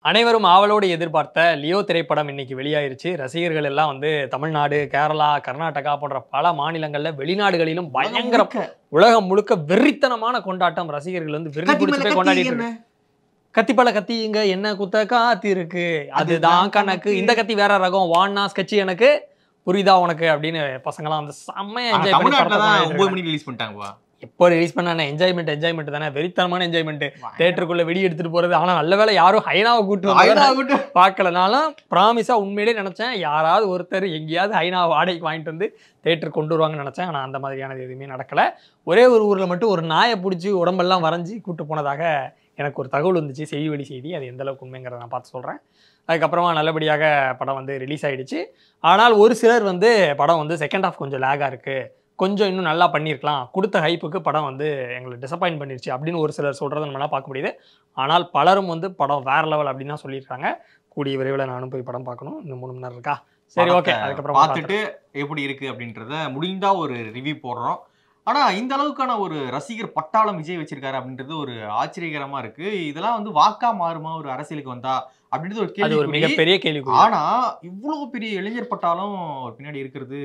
அனைவரும் ஆவலோடு எதிர்பார்த்த லியோ திரைப்படம் இன்னைக்கு வெளியாயிருச்சு ரசிகர்கள் எல்லாம் வந்து தமிழ்நாடு கேரளா கர்நாடகா போன்ற பல மாநிலங்கள்ல வெளிநாடுகளிலும் பயங்கர உலகம் முழுக்க வெறித்தனமான கொண்டாட்டம் ரசிகர்கள் வந்து வெறி பிடிச்சு போய் கொண்டாடிட்டு இருக்காங்க. கத்திப்பழ கத்திங்க என்ன குத்த காத்தி இருக்கு அதுதான் கணக்கு இந்த கத்தி வேற ரகம் வான்னா ஸ்கெட்ச் எனக்கு புரியுதா உனக்கு அப்படின்னு பசங்களாம் வந்து செம்மையா என்ஜாய் பண்ணி தமிழ்நாட்டுல படத்தை தான் கொண்டாடிட்டு ஒன்பது இருக்காங்க. மணிக்கு ரிலீஸ் பண்ணிட்டாங்கப்பா எப்போ ரிலீஸ் பண்ண என்ஜாய்மெண்ட் என்ஜாய்மெண்ட் தானே வெறித்தனமான என்ஜாய்மெண்ட் தேட்டருக்குள்ள வெடி எடுத்துட்டு போறது ஆனா நல்ல வேளை யாரும் ஹைனாவை கூட்டு வந்து ஐநா விட்டு பார்க்கலனாலும் ப்ராமிஸா உண்மையிலே நினைச்சேன் யாராவது ஒருத்தர் எங்கேயாவது ஹைனா வாடகைக்கு வாங்கிட்டு வந்து தேட்டர் கொண்டு வருவாங்கன்னு நினைச்சேன் ஆனா அந்த மாதிரியானது எதுவுமே நடக்கல ஒரே ஒரு ஊர்ல மட்டும் ஒரு நாயை பிடிச்சி உடம்பெல்லாம் வரைஞ்சி கூட்டு போனதாக எனக்கு ஒரு தகவல் வந்துச்சு செய்தி வழி செய்தி அது எந்த அளவுக்கு உண்மைங்கிறத நான் பார்த்து சொல்றேன் அதுக்கப்புறமா நல்லபடியாக படம் வந்து ரிலீஸ் ஆயிடுச்சு ஆனால் ஒரு சிலர் வந்து படம் வந்து செகண்ட் ஹாஃப் கொஞ்சம் லேகாக இருக்கு கொஞ்சம் இன்னும் நல்லா பண்ணியிருக்கலாம் கொடுத்த ஹைப்புக்கு படம் வந்து எங்களை டிசப்பாயின்ட் பண்ணிருச்சு அப்படின்னு ஒரு சிலர் சொல்கிறத நம்மளால் பார்க்க முடியுது ஆனால் பலரும் வந்து படம் வேற லெவல் அப்படின்னு தான் சொல்லியிருக்காங்க கூடிய விரைவில் நானும் போய் படம் பார்க்கணும் இன்னும் மூணு மணி நேரம் இருக்கா சரி ஓகே படத்தை அதுக்கப்புறம் பார்த்துட்டு எப்படி இருக்கு அப்படின்றத முடிந்தா ஒரு ரிவ்யூ போடுறோம் ஆனா இந்த அளவுக்கான ஒரு ரசிகர் பட்டாளம் விஜய் வச்சிருக்காரு அப்படின்றது ஒரு ஆச்சரியகரமா இருக்கு இதெல்லாம் வந்து வாக்கா மாறுமா ஒரு அரசியலுக்கு வந்தா அப்படின்றது ஒரு அது ஒரு கேள்வி மிகப்பெரிய கேள்வி ஆனா இவ்வளவு பெரிய இளைஞர் பட்டாளம் பின்னாடி இருக்கிறது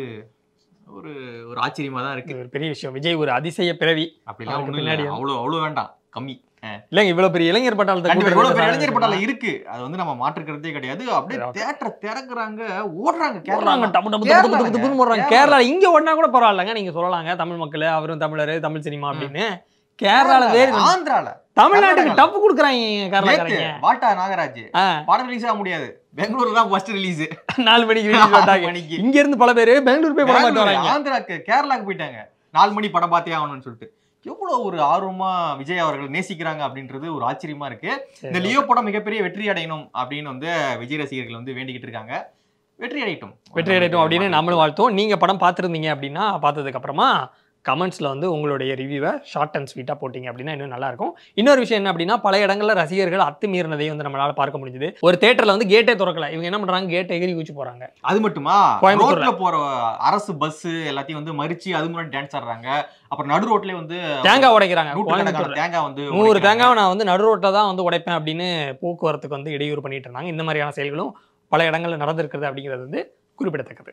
ஒரு ஒரு ஆச்சரியமா தான் இருக்கு இது ஒரு பெரிய விஷயம் விஜய் ஒரு அதிசய பிறவி அப்படிலாம் அவருக்கு ஒண்ணும் பின்னாடி இல்ல வந்து- அவ்வளவு அவ்வளவு வேண்டாம் கம்மி இல்லைங்க இவ்வளவு பெரிய இளைஞர் பட்டாளத்தை கண்டிப்பா கூட்டுறது இவ்வளவு பெரிய சாதாரண இளைஞர் விஷயமா? பட்டாளம் இருக்கு அது வந்து நம்ம மாற்றுக்கிறதே கிடையாது அப்படியே Okay. தேட்டரை திறக்குறாங்க ஓடுறாங்க போடுறாங்க கேரளா டப்பு டப்பு டப்பு டப்பு டப்புன்னு போடுறாங்க கேரளா இங்க ஒண்ணா கூட பரவாயில்லங்க நீங்க சொல்லலாங்க தமிழ் மக்கள் அவரும் தமிழர் தமிழ் சினிமா அப்படின்னு கேரளால வேறு ஆந்திரால தமிழ்நாட்டுக்கு கர்நாடகால. டப்பு கொடுக்குறாங்க நேத்து கேரளாக்காரங்க வாட்டா நாகராஜ் ஆ, படம் ரிலீஸ் ஆக முடியாது பெங்களூர்ல தான் ஃபர்ஸ்ட் ரிலீஸ் நாலு மணிக்கு release பண்ணிட்டாங்க மணிக்கு இங்க இருந்து பல பேரு பெங்களூர் போய் படம் பார்த்து வராங்க ஆந்திராக்கு கேரளாக்கு போயிட்டாங்க நாலு மணி படம் பார்த்தே ஆகணும்னு சொல்லிட்டு எவ்வளவு ஒரு ஆர்வமா விஜய் அவர்கள் நேசிக்கிறாங்க அப்படின்றது ஒரு ஆச்சரியமா இருக்கு இந்த லியோ படம் மிகப்பெரிய வெற்றி அடையணும் அப்படின்னு வந்து விஜய் ரசிகர்கள் வந்து வேண்டிக்கிட்டு இருக்காங்க வெற்றி அடையட்டும் வெற்றி அடையட்டும் அப்படின்னு நம்மளும் வாழ்த்துவோம் நீங்க படம் பார்த்துருந்தீங்க அப்படின்னா பார்த்ததுக்கு அப்புறமா கமெண்ட்ஸ்ல வந்து உங்களுடைய ரிவ்யூவை ஷார்ட் அண்ட் ஸ்வீட்டா போட்டீங்க அப்படின்னா இன்னும் நல்லா இருக்கும் இன்னொரு விஷயம் என்ன அப்படின்னா பல இடங்கள்ல ரசிகர்கள் அத்துமீறினதையும் வந்து நம்மளால பார்க்க முடிஞ்சது ஒரு தேட்டர்ல வந்து கேட்டே திறக்கல இவங்க என்ன பண்றாங்க கேட்டை எகிரி குச்சி போறாங்க அது மட்டுமா கோயம்புத்தூர்ல. ரோட்ல போற அரசு பஸ் எல்லாத்தையும் வந்து மறிச்சு அது முன்னாடி டான்ஸ் ஆடுறாங்க அப்புறம் நடு ரோட்லயே வந்து தேங்காய் உடைக்கிறாங்க நூற்றுக்கணக்கான கோயம்புத்தூர்ல தேங்காய் வந்து நூறு உடைக்கிறாங்க. தேங்காவை நான் வந்து நடு ரோட்டில் தான் வந்து உடைப்பேன் அப்படின்னு போக்குவரத்துக்கு வந்து இடையூறு பண்ணிட்டு இருந்தாங்க இந்த மாதிரியான செயல்களும் பல இடங்கள்ல நடந்திருக்கிறது அப்படிங்கிறது வந்து குறிப்பிடத்தக்கது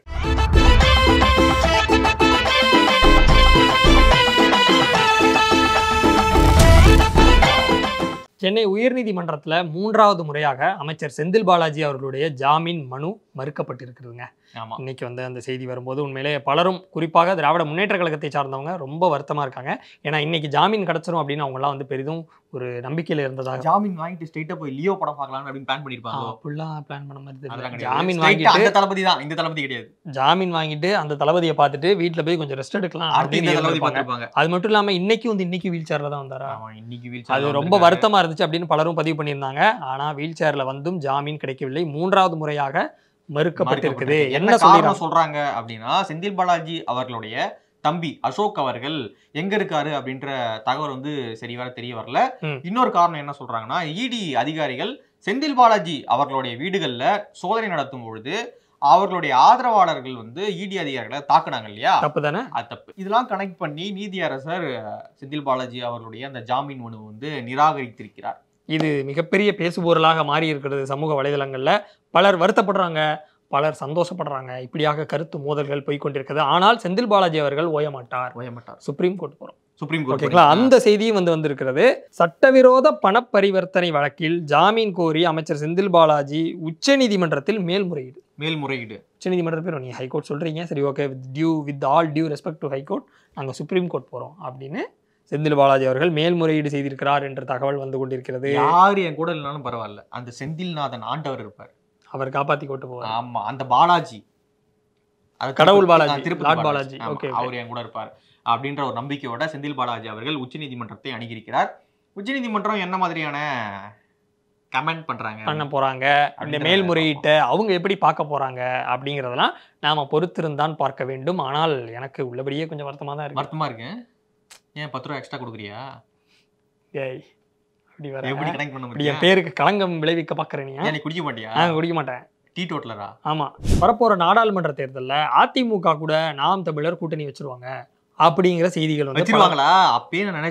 சென்னை உயர்நீதிமன்றத்தில் மூன்றாவது முறையாக அமைச்சர் செந்தில் பாலாஜி அவர்களுடைய ஜாமீன் மனு மறுக்கப்பட்டிருக்கிறதுங்க ஆமா இன்னைக்கு வந்து அந்த செய்தி வரும்போது உண்மையிலே பலரும் குறிப்பாக திராவிட முன்னேற்ற கழகத்தை சார்ந்தவங்க ரொம்ப வருத்தமா இருக்காங்க ஏன்னா இன்னைக்கு ஜாமீன் கிடைச்சிரும் அப்படின்னு அவங்கலாம் வந்து பெரிதும் ஒரு நம்பிக்கையில இருந்ததாக ஜாமீன் வாங்கிட்டு ஸ்ட்ரைட்டா போய் லியோ படம் பார்க்கலாம் அப்படின்னு பிளான் பண்ணிருப்பாங்க அப்படிலாம் பிளான் பண்ண மாதிரி அதெல்லாம் தெரியல கிடையாது. ஜாமீன் Straight ஆ வாங்கிட்டு அந்த தளபதி தான் இந்த தளபதி கிடையாது ஜாமீன் வாங்கிட்டு அந்த தளபதியை பார்த்துட்டு வீட்ல போய் கொஞ்சம் ரெஸ்ட் எடுக்கலாம் அடுத்து அப்படின்னு இந்த தளபதி இருந்திருப்பாங்க. பார்த்திருப்பாங்க அது மட்டும் இல்லாம இன்னைக்கு வந்து இன்னைக்கு வீல் சேர்ல தான் வந்தாரா ஆமா இன்னைக்கு வீல் அது ரொம்ப வருத்தமா இருந்துச்சு அப்படின்னு பலரும் பதிவு பண்ணியிருந்தாங்க ஆனா வீல் சேர்ல வந்தும் ஜாமீன் கிடைக்கவில்லை மூன்றாவது முறையாக மறுக்கப்பட்டிருக்குது என்ன என்ன சொல்லிடுறாங்க காரணம் சொல்றாங்க அப்படின்னா செந்தில் பாலாஜி அவர்களுடைய தம்பி அசோக் அவர்கள் எங்க இருக்காரு அப்படின்ற தகவல் வந்து சரிவர தெரிய வரல ம். இன்னொரு காரணம் என்ன சொல்றாங்கன்னா இடி அதிகாரிகள் செந்தில் பாலாஜி அவர்களுடைய வீடுகள்ல சோதனை நடத்தும் பொழுது அவர்களுடைய ஆதரவாளர்கள் வந்து இடி அதிகாரிகளை தாக்குனாங்க இல்லையா தப்பு தானே அது தப்பு இதெல்லாம் கனெக்ட் பண்ணி நீதியரசர் அஹ், செந்தில் பாலாஜி அவர்களுடைய அந்த ஜாமீன் மனு வந்து நிராகரித்திருக்கிறார் இது மிகப்பெரிய பேசுபொருளாக மாறி இருக்கிறது சமூக வலைதளங்கள்ல பலர் வருத்தப்படுறாங்க பலர் சந்தோஷப்படுறாங்க இப்படியாக கருத்து மோதல்கள் போய் கொண்டிருக்கிறது ஆனால் செந்தில் பாலாஜி அவர்கள் ஓய மாட்டார் ஓயமாட்டார் சுப்ரீம் கோர்ட் போறோம் சுப்ரீம் கோர்ட் ஓகேங்களா அந்த செய்தியும் வந்து வந்திருக்கிறது சட்டவிரோத பண பரிவர்த்தனை வழக்கில் ஜாமீன் கோரி அமைச்சர் செந்தில் பாலாஜி உச்சநீதிமன்றத்தில் மேல்முறையீடு மேல்முறையீடு உச்சநீதிமன்றத்தில் போய் நீ ஹைகோர்ட் சொல்றீங்க சரி okay with due with all due respect to high court நாங்கள் சுப்ரீம் கோர்ட் போறோம் அப்படின்னு செந்தில் பாலாஜி அவர்கள் மேல்முறையீடு செய்திருக்கிறார் என்ற தகவல் வந்து கொண்டிருக்கிறது யாரு என் கூட இல்லைனாலும் பரவாயில்ல அந்த செந்தில்நாதன் ஆண்டவர் இருப்பார் அவர் காப்பாத்தி கொண்டு போவார் ஆமா அந்த பாலாஜி அது கடவுள் திருப்பதி- பாலாஜி, ஆ, திருப்பதி லார்ட் பாலாஜி. ஆமா, Okay, okay. அவர் என் கூட இருப்பார் அப்படின்ற ஒரு நம்பிக்கையோட செந்தில் பாலாஜி அவர்கள் உச்சநீதிமன்றத்தை அணுகியிருக்கிறார் உச்சநீதிமன்றம் என்ன மாதிரியான கமெண்ட் பண்றாங்க பண்ண போறாங்க இந்த அப்படின்றத மேல்முறையீட்டை அவங்க எப்படி பார்க்க போறாங்க அப்படிங்கிறதெல்லாம் நாம பொறுத்திருந்தான் பார்க்க வேண்டும் ஆனால் எனக்கு உள்ளபடியே கொஞ்சம் வருத்தமா தான் இருக்கு வருத்தமா இருக்கு ஏன் பத்து ரூபா எக்ஸ்ட்ரா கொடுக்குறியா ஏய் அப்படி வர எப்படி கனெக்ட் பண்ண இப்படி என் முடியும் பேருக்கு களங்கம் விளைவிக்க பாக்குறேன் ஏன் நீ குடிக்க மாட்டியா நான் குடிக்க மாட்டேன் டீ டோட்டலரா ஆமா வரப்போற நாடாளுமன்ற தேர்தல்ல அதிமுக கூட நாம் தமிழர் கூட்டணி வச்சிருவாங்க அப்படிங்கிற செய்திகள் வந்து பல- வச்சிருவாங்களா அப்பயே நான் நினைச்சேன்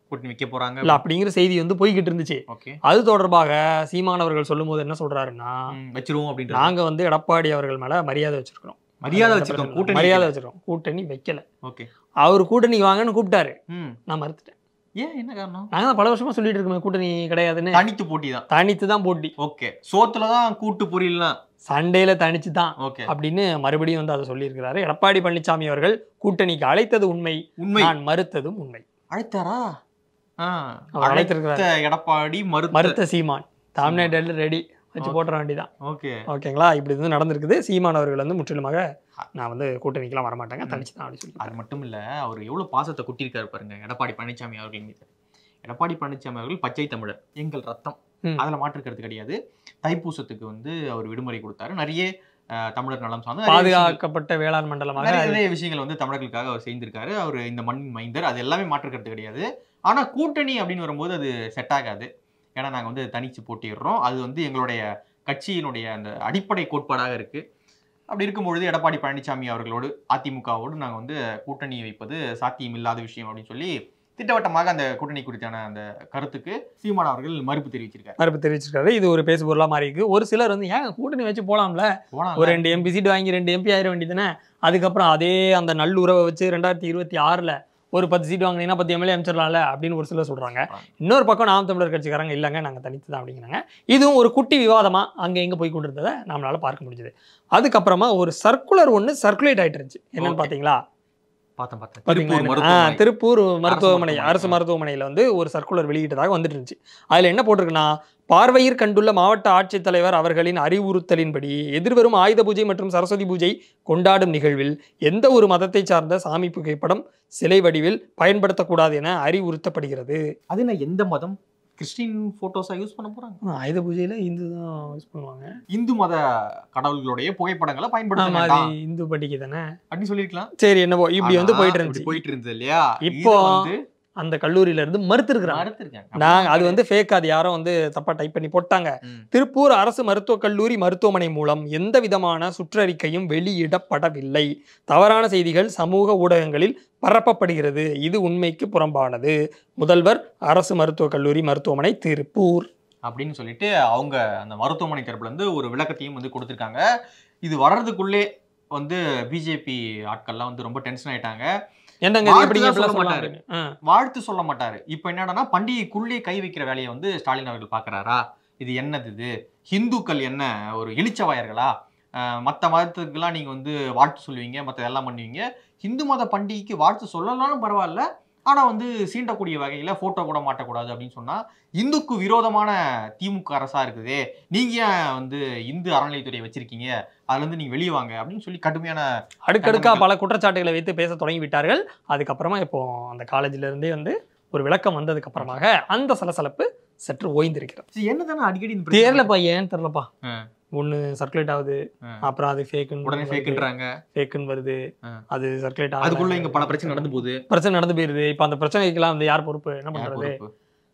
கூட்டணி வைக்க போறாங்க இல்ல அப்படிங்கிற செய்தி வந்து போய்கிட்டு இருந்துச்சு ஓகே அது தொடர்பாக சீமானவர்கள் சொல்லும்போது என்ன சொல்றாருன்னா வச்சிருவோம் அப்படின்ற நாங்க வந்து எடப்பாடி அவர்கள் மேல மரியாதை வச்சிருக்கிறோம் மரியாதை எந்த வச்சிருக்கோம் பிரச்சனையும் கூட்டணி இல்ல. மரியாதை வச்சிருக்கோம் கூட்டணி வைக்கல ஓகே அவர் கூட்டணிக்கு வாங்கன்னு கூப்பிட்டாரு ம் நான் மறுத்துட்டேன் ஏன் என்ன காரணம் நாங்க தான் பல வருஷமா சொல்லிட்டு இருக்கோமே கூட்டணி கிடையாதுன்னு தனித்து போட்டி தான் தனித்து தான் போட்டி ஓகே சோத்துல தான் கூட்டு பொரியல்லாம் சண்டையில தனிச்சு தான் ஓகே அப்படின்னு மறுபடியும் வந்து அதை சொல்லியிருக்கிறாரு எடப்பாடி பழனிசாமி அவர்கள் கூட்டணிக்கு அழைத்தது உண்மை உண்மை நான் மறுத்ததும் உண்மை அழைத்தாரா ஆ, அவர் அழைத்திருக்கிறார் அழைத்த எடப்பாடி மறுத்த மறுத்த சீமான் தாமினேட் ரெடி வச்சு போட்டுற வேண்டிதான் ஓகே ஓகேங்களா இப்படி வந்து நடந்திருக்குது சீமான் அவர்கள் வந்து முற்றிலுமாக நான் வந்து கூட்டணிக்கெல்லாம் வரமாட்டாங்க தனிச்சு தான் அப்படி சொல்லி அது மட்டும் இல்ல அவர் எவ்வளவு பாசத்தை கொட்டியிருக்காரு பாருங்க எடப்பாடி பழனிசாமி அவர்கள் மீது எடப்பாடி பழனிசாமி அவர்கள் பச்சை தமிழர் எங்கள் ரத்தம் ம். அதுல மாற்றுக்கிறது கிடையாது தைப்பூசத்துக்கு வந்து அவர் விடுமுறை கொடுத்தாரு நிறைய அஹ், தமிழர் நலம் சார்ந்த நிறைய விஷயங்கள்- பாதுகாக்கப்பட்ட வேளாண் மண்டலமாக நிறைய நிறைய விஷயங்கள் வந்து தமிழர்களுக்காக அவர் செய்திருக்காரு அவர் இந்த மண் மைந்தர் அது எல்லாமே மாற்றுக்கிறது கிடையாது ஆனா கூட்டணி அப்படின்னு வரும்போது அது செட் ஆகாது ஏன்னா நாங்க வந்து தனிச்சு போட்டிடுறோம் அது வந்து எங்களுடைய கட்சியினுடைய அந்த அடிப்படை கோட்பாடாக இருக்கு அப்படி இருக்கும்பொழுது எடப்பாடி பழனிசாமி அவர்களோடு அதிமுகவோடு நாங்க வந்து கூட்டணி வைப்பது சாத்தியம் இல்லாத விஷயம் அப்படின்னு சொல்லி திட்டவட்டமாக அந்த கூட்டணி குறித்தான அந்த கருத்துக்கு சீமான் அவர்கள் மறுப்பு தெரிவிச்சிருக்காரு மறுப்பு தெரிவிச்சிருக்காரு இது ஒரு பேசு பொருளா மாறி இருக்கு ஒரு சிலர் வந்து ஏன் கூட்டணி வச்சு போலாம்ல போனா ஒரு ரெண்டு எம்பி சீட் வாங்கி ரெண்டு எம்பி ஆயிர வேண்டியதுதானே அதுக்கப்புறம் அதே அந்த நல்லுறவை வச்சு ரெண்டாயிரத்தி இருபத்தி ஆறுல ஒரு பத்து சீட் வாங்கினீங்கன்னா பத்து எம்எல்ஏ அமைச்சிடலாம்ல அப்படின்னு ஒரு சிலர் சொல்றாங்க இன்னொரு பக்கம் நாம் தமிழர் கட்சிக்காரங்க இல்லைங்க நாங்க தனித்து தான் அப்படிங்கிறாங்க இதுவும் ஒரு குட்டி விவாதமா அங்க எங்க போய் கொண்டிருந்ததை நம்மளால பார்க்க முடிஞ்சது அதுக்கப்புறமா ஒரு சர்க்குலர் ஒன்று சர்க்குலேட் ஆயிட்டு இருந்துச்சு என்னன்னு Okay. பாத்தீங்களா பார்த்தேன் பார்த்தேன் பாத்தீங்களா திருப்பூர் ஆ, மருத்துவமனை. திருப்பூர் மருத்துவமனை மருத்துவமனை. அரசு மருத்துவமனையில வந்து ஒரு சர்க்குலர் வெளியிட்டதாக வந்துட்டு இருந்துச்சு அதுல என்ன போட்டிருக்குன்னா பார்வையிற் கண்டுள்ள மாவட்ட ஆட்சித்தலைவர் அவர்களின் அறிவுறுத்தலின்படி எதிர்வரும் ஆயுத பூஜை மற்றும் சரஸ்வதி பூஜை கொண்டாடும் நிகழ்வில் எந்த ஒரு மதத்தை சார்ந்த சாமி புகைப்படம் சிலை வடிவில் பயன்படுத்தக்கூடாது என அறிவுறுத்தப்படுகிறது அது என்ன எந்த மதம் கிறிஸ்டின் போட்டோஸா யூஸ் பண்ண போறாங்க ஆ, ஆயுத பூஜையில இந்து தான் யூஸ் பண்ணுவாங்க இந்து மத கடவுள்களுடைய புகைப்படங்களை பயன்படுத்த ஆமா அது வேண்டாம் இந்து பண்டிகை தானே அப்படின்னு சொல்லிருக்கலாம் சரி என்னவோ இப்படி வந்து ஆனா, போயிட்டு இப்படி இருந்துச்சு போயிட்டு இருந்தது இல்லையா இப்போ இதை வந்து அந்த கல்லூரியில இருந்து மறுத்திருக்கிறாங்க மறுத்திருக்காங்க நான் அது வந்து ஃபேக் அது யாரோ வந்து தப்பா டைப் பண்ணி போட்டாங்க ம். திருப்பூர் அரசு மருத்துவக் கல்லூரி மருத்துவமனை மூலம் எந்த விதமான சுற்றறிக்கையும் வெளியிடப்படவில்லை தவறான செய்திகள் சமூக ஊடகங்களில் பரப்பப்படுகிறது இது உண்மைக்கு புறம்பானது முதல்வர் அரசு மருத்துவக் கல்லூரி மருத்துவமனை திருப்பூர் அப்படின்னு சொல்லிட்டு அவங்க அந்த மருத்துவமனை தரப்புல இருந்து ஒரு விளக்கத்தையும் வந்து கொடுத்திருக்காங்க இது வர்றதுக்குள்ளே வந்து பிஜேபி ஆட்கள்லாம் வந்து ரொம்ப டென்ஷன் ஆயிட்டாங்க என்னங்க இது வாழ்த்து எப்படிங்க தான் இப்படிலாம் சொல்ல சொல்லலாம் மாட்டாரு. அப்படின்னு? ஆ. வாழ்த்து சொல்ல மாட்டாரு இப்போ என்னடான்னா பண்டிகைக்குள்ளே கை வைக்கிற வேலையை வந்து ஸ்டாலின் அவர்கள் பார்க்கறாரா இது என்னது இது ஹிந்துக்கள் என்ன ஒரு இளிச்சவாயர்களா அஹ் மத்த மதத்துக்கெல்லாம் நீங்க வந்து வாழ்த்து சொல்லுவீங்க மத்த எல்லாம் பண்ணுவீங்க ஹிந்து மத பண்டிகைக்கு வாழ்த்து சொல்லலாம்னு பரவாயில்ல ஆனா வந்து சீண்டக்கூடிய வகையில போட்டோ கூட மாட்டக்கூடாது அப்படின்னு சொன்னா இந்துக்கு விரோதமான திமுக அரசா இருக்குதே நீங்க ஏன் வந்து இந்து அறநிலையத்துறை வச்சிருக்கீங்க அதுல இருந்து நீங்க வெளியே வாங்க அப்படின்னு சொல்லி கடுமையான அடுக்கடுக்கா பல குற்றச்சாட்டுகளை வைத்து பேச தொடங்கி விட்டார்கள் அதுக்கப்புறமா இப்போ அந்த காலேஜ்ல இருந்தே வந்து ஒரு விளக்கம் வந்ததுக்கு அப்புறமாக அந்த சலசலப்பு சற்று ஓய்ந்திருக்கிறது சரி, என்னதானே அடிக்கடி இந்த பிரச்சனை? தெரியலப்பா ஏன்னு தெரியலப்பா ஆ. ஒண்ணு சர்க்குலேட் ஆகுது ஆ. அப்புறம் அது ஃபேக்குன்னு உடனே ஃபேக்குன்றாங்க ஃபேக்குன்னு வருது ஆ. அது சர்க்குலேட் அதுக்குள்ள இங்க பல பிரச்சனை நடந்து போகுது பிரச்சனை நடந்து போயிருது இப்போ அந்த பிரச்சனைக்கெல்லாம் வந்து யார் பொறுப்பு என்ன யார் பண்றது பொறுப்பு?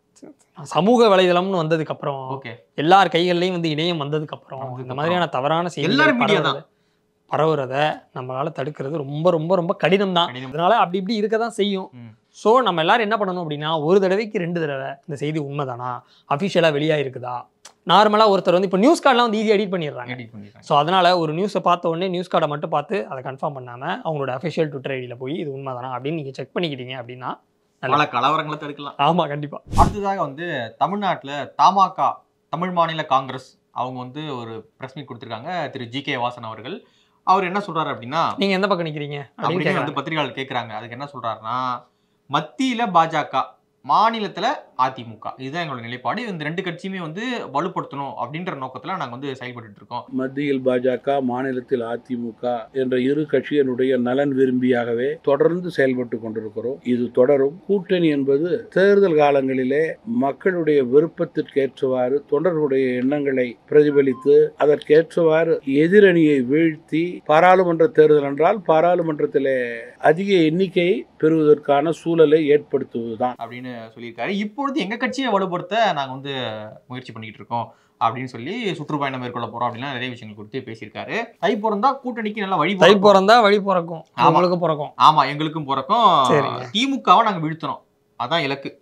சமூக வலைதளம்னு வந்ததுக்கு அப்புறம் ஓகே எல்லார் கைகள்லயும் வந்து இணையம் வந்ததுக்கு அப்புறம் வந்ததுக்கு இந்த மாதிரியான தவறான செய்திகள் எல்லாரும் media பரவுறத- பரவுறத நம்மளால தடுக்கிறது ரொம்ப ரொம்ப ரொம்ப கடினம் தான் கடினம். அதனால அப்படி இப்படி இருக்க தான் செய்யும் ம். ஸோ நம்ம எல்லாரும் என்ன பண்ணணும் அப்படின்னா ஒரு தடவைக்கு ரெண்டு தடவை இந்த செய்தி உண்மைதானா அஃபிஷியலாக வெளியாக இருக்குதா நார்மலாக ஒருத்தர் வந்து இப்போ நியூஸ் கார்டெலாம் வந்து ஈஸியாக எடிட் பண்ணிடுறாங்க edit பண்ணிடுறாங்க. ஸோ அதனால ஒரு நியூஸை பார்த்த உடனே நியூஸ் கார்டை மட்டும் பார்த்து அதை கன்ஃபார்ம் பண்ணாமல் அவங்களோட அஃபிஷியல் ட்விட்டர் ஐடியில் போய் இது உண்மைதானா அப்படின்னு நீங்கள் செக் பண்ணிக்கிட்டீங்க அப்படின்னா பல கலவரங்களை தடுக்கலாம் ஆமாம் கண்டிப்பாக அடுத்ததாக வந்து தமிழ்நாட்டுல தமாக தமிழ் மாநில காங்கிரஸ் அவங்க வந்து ஒரு பிரஸ் மீட் கொடுத்திருக்காங்க திரு ஜி கே வாசன் அவர்கள் அவர் என்ன சொல்றாரு அப்படின்னா நீங்கள் எந்த பக்கம் நிற்கிறீங்க அப்படின்னு அப்படின்னு கேட்குறாங்க வந்து பத்திரிகையாளர் கேட்கறாங்க அதுக்கு என்ன சொல்றாருன்னா மத்தியில பாஜக மாநிலத்துல அதிமுக இதுதான் எங்களோட நிலைப்பாடு இந்த ரெண்டு கட்சியுமே வந்து வலுப்படுத்தணும் அப்படின்ற நோக்கத்துல நாங்க வந்து செயல்பட்டு இருக்கோம் மத்தியில் பாஜக மாநிலத்தில் அதிமுக என்ற இரு கட்சியினுடைய நலன் விரும்பியாகவே தொடர்ந்து செயல்பட்டு கொண்டிருக்கிறோம் இது தொடரும் கூட்டணி என்பது தேர்தல் காலங்களிலே மக்களுடைய விருப்பத்திற்கேற்றவாறு தொண்டர்களுடைய எண்ணங்களை பிரதிபலித்து அதற்கேற்றவாறு எதிரணியை வீழ்த்தி பாராளுமன்ற தேர்தல் என்றால் பாராளுமன்றத்திலே அதிக எண்ணிக்கையை பெறுவதற்கான சூழலை ஏற்படுத்துவதுதான் அப்படின்னு சொல்லியிருக்காரு இப்பொழுது எங்க கட்சியை வலுப்படுத்த நாங்க வந்து முயற்சி பண்ணிட்டு இருக்கோம் அப்படின்னு சொல்லி சுற்றுப்பயணம் மேற்கொள்ள போறோம் அப்படின்னா நிறைய விஷயங்கள் குறித்து பேசியிருக்காரு தை பிறந்தா கூட்டணிக்கு நல்லா வழி தை பிறக்கும். பிறந்தா வழி பிறக்கும் ஆமா. அவங்களுக்கு பிறக்கும் ஆமா எங்களுக்கும் பிறக்கும் சரிங்க. திமுகவை நாங்க வீழ்த்தணும் அதான் இலக்கு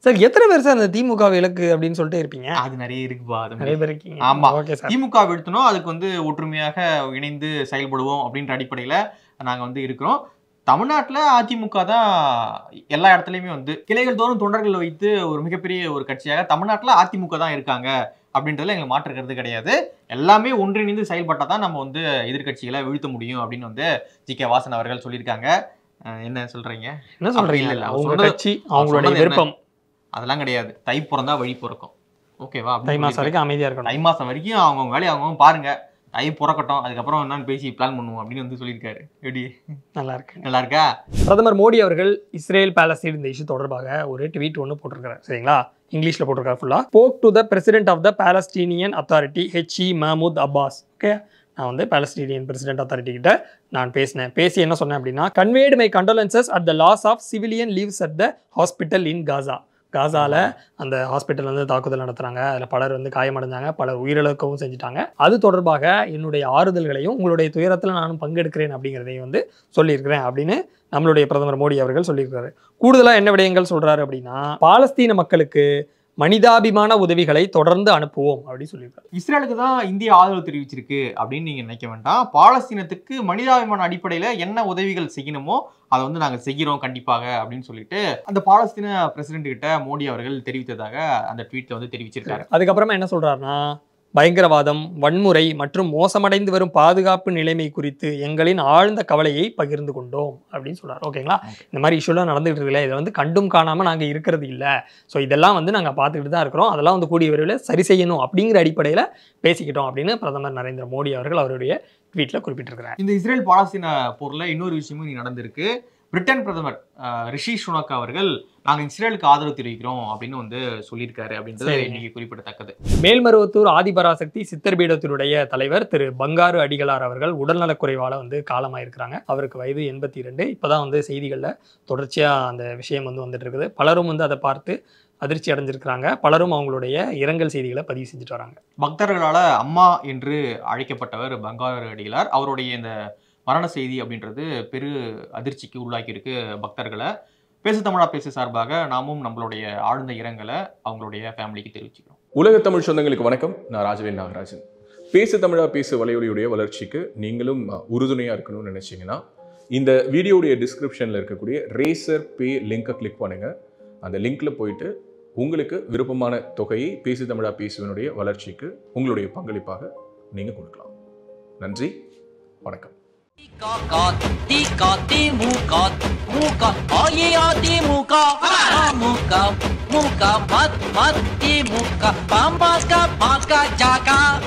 சார் எத்தனை பேர் சார் அந்த திமுக இலக்கு அப்படின்னு சொல்லிட்டு இருப்பீங்க அது நிறைய இருக்குப்பா அது நிறைய பேர் இருக்கீங்க ஆமா. ஓகே சார் திமுக வீழ்த்தணும் அதுக்கு வந்து ஒற்றுமையாக இணைந்து செயல்படுவோம் அப்படின்ற அடிப்படையில நாங்க வந்து இருக்கிறோம் தமிழ்நாட்டுல அதிமுக தான் எல்லா இடத்துலயுமே வந்து கிளைகள் தோறும் தொண்டர்கள் வைத்து ஒரு மிகப்பெரிய ஒரு கட்சியாக தமிழ்நாட்டுல அதிமுக தான் இருக்காங்க அப்படின்றதுல எங்களுக்கு மாற்று கருத்து கிடையாது எல்லாமே ஒன்றிணைந்து செயல்பட்டா தான் நம்ம வந்து எதிர்க்கட்சிகளை வீழ்த்த முடியும் அப்படின்னு வந்து ஜி கே வாசன் அவர்கள் சொல்லியிருக்காங்க அஹ் என்ன சொல்றீங்க என்ன அப்படி சொல்றீங்க இல்ல இல்ல, அவர் அவங்க சொன்னது- கட்சி அவங்களுடைய சொன்னது என்ன? விருப்பம் அதெல்லாம் கிடையாது தை பிறந்தா வழி பிறக்கும் ஓகேவா தை மாசம் வரைக்கும் அமைதியா இருக்கணும் தை மாசம் வரைக்கும் அவங்கவுங்க வேலையை அவங்கவுங்க பாருங்க தை பிறக்கட்டும் அதுக்கப்புறம் என்னன்னு பேசி பிளான் பண்ணுவோம் அப்படின்னு வந்து சொல்லியிருக்காரு எப்படி நல்லா இருக்கு நல்லா இருக்கா பிரதமர் மோடி அவர்கள் இஸ்ரேல் பாலஸ்தீன் இந்த இஷ்யூ தொடர்பாக ஒரு ட்வீட் ஒன்று போட்டிருக்காரு சரிங்களா இங்கிலீஷ்ல போட்டிருக்காரு ஃபுல்லா spoke to the president of the Palestinian authority H E Mahmoud Abbas okay நான் வந்து பாலஸ்டீனியன் பிரசிடென்ட் அத்தாரிட்டி கிட்ட நான் பேசினேன் பேசி என்ன சொன்னேன் அப்படின்னா conveyed my condolences at the loss of civilian lives at the hospital in Gaza காசால அந்த ஹாஸ்பிட்டல் வந்து தாக்குதல் நடத்துறாங்க அதில் பலர் வந்து காயமடைஞ்சாங்க பலர் உயிரிழக்கவும் செஞ்சுட்டாங்க அது தொடர்பாக என்னுடைய ஆறுதல்களையும் உங்களுடைய துயரத்தில் நானும் பங்கெடுக்கிறேன் அப்படிங்கிறதையும் வந்து சொல்லியிருக்கிறேன் அப்படின்னு நம்மளுடைய பிரதமர் மோடி அவர்கள் சொல்லியிருக்காரு கூடுதலாக என்ன விடயங்கள் சொல்றாரு அப்படின்னா பாலஸ்தீன மக்களுக்கு மனிதாபிமான உதவிகளை தொடர்ந்து அனுப்புவோம் அப்படின்னு சொல்லியிருக்காரு இஸ்ரேலுக்கு தான் இந்தியா ஆதரவு தெரிவிச்சிருக்கு அப்படின்னு நீங்க நினைக்க வேண்டாம் பாலஸ்தீனத்துக்கு மனிதாபிமான அடிப்படையில என்ன உதவிகள் செய்யணுமோ அதை வந்து நாங்க செய்கிறோம் கண்டிப்பாக அப்படின்னு சொல்லிட்டு அந்த பாலஸ்தீன பிரசிடென்ட் கிட்ட மோடி அவர்கள் தெரிவித்ததாக அந்த ட்வீட்ல வந்து தெரிவிச்சிருக்காரு அதுக்கப்புறமா என்ன சொல்றாருன்னா பயங்கரவாதம் வன்முறை மற்றும் மோசமடைந்து வரும் பாதுகாப்பு நிலைமை குறித்து எங்களின் ஆழ்ந்த கவலையை பகிர்ந்து கொண்டோம் அப்படின்னு சொல்றாரு ஓகேங்களா இந்த மாதிரி இஷ்யூலாம் நடந்துகிட்டு இருக்குல்ல இதை வந்து கண்டும் காணாம நாங்க இருக்கிறது இல்ல ஸோ இதெல்லாம் வந்து நாங்க பார்த்துக்கிட்டு தான் இருக்கிறோம் அதெல்லாம் வந்து கூடிய விரைவில் சரி செய்யணும் அப்படிங்கிற அடிப்படையில பேசிக்கிட்டோம் அப்படின்னு பிரதமர் நரேந்திர மோடி அவர்கள் அவருடைய ட்வீட்ல குறிப்பிட்டிருக்கிறார் இந்த இஸ்ரேல் பாலஸ்தீன போர்ல இன்னொரு விஷயமும் இங்க நடந்திருக்கு பிரிட்டன் பிரதமர் அஹ், ரிஷி சுனக் அவர்கள் நாங்க இஸ்ரேலுக்கு ஆதரவு தெரிவிக்கிறோம் அப்படின்னு வந்து சொல்லியிருக்காரு அப்படின்றது சரிங்க. இன்னைக்கு குறிப்பிடத்தக்கது மேல்மருவத்தூர் ஆதிபராசக்தி சித்தர் பீடத்தினுடைய தலைவர் திரு பங்காரு அடிகளார் அவர்கள் உடல்நலக்குறைவால வந்து காலமாயிருக்கிறாங்க அவருக்கு வயது எண்பத்தி இரண்டு இப்போதான் வந்து செய்திகளில் தொடர்ச்சியாக அந்த விஷயம் வந்து வந்துட்டு இருக்குது பலரும் வந்து அதை பார்த்து அதிர்ச்சி அடைஞ்சிருக்கிறாங்க பலரும் அவங்களுடைய இரங்கல் செய்திகளை பதிவு செஞ்சுட்டு வராங்க பக்தர்களால அம்மா என்று அழைக்கப்பட்டவர் பங்காரு அடிகளார் அவருடைய இந்த மரண செய்தி அப்படின்றது பெரு அதிர்ச்சிக்கு உள்ளாக்கி இருக்கு பக்தர்களை பேசு தமிழா பேசு சார்பாக நாமும் நம்மளுடைய ஆழ்ந்த இரங்கலை அவங்களுடைய ஃபேமிலிக்கு தெரிவிச்சுக்கிறோம் உலக தமிழ் சொந்தங்களுக்கு வணக்கம் நான் ராஜவேல் நாகராஜன் பேசு தமிழா பேசு வலையொலியுடைய வளர்ச்சிக்கு நீங்களும் உறுதுணையாக இருக்கணும்னு நினைச்சீங்கன்னா இந்த வீடியோடைய டிஸ்கிரிப்ஷனில் இருக்கக்கூடிய ரேசர் பே லிங்கை கிளிக் பண்ணுங்க அந்த லிங்க்ல போயிட்டு உங்களுக்கு விருப்பமான தொகையை பேசு தமிழா பேசுவனுடைய வளர்ச்சிக்கு உங்களுடைய பங்களிப்பாக நீங்கள் கொடுக்கலாம் நன்றி வணக்கம் Muka, tika, timuka, muka, oye, timuka, muka, muka, mat, mat, timuka, pambaska, paska, jaka.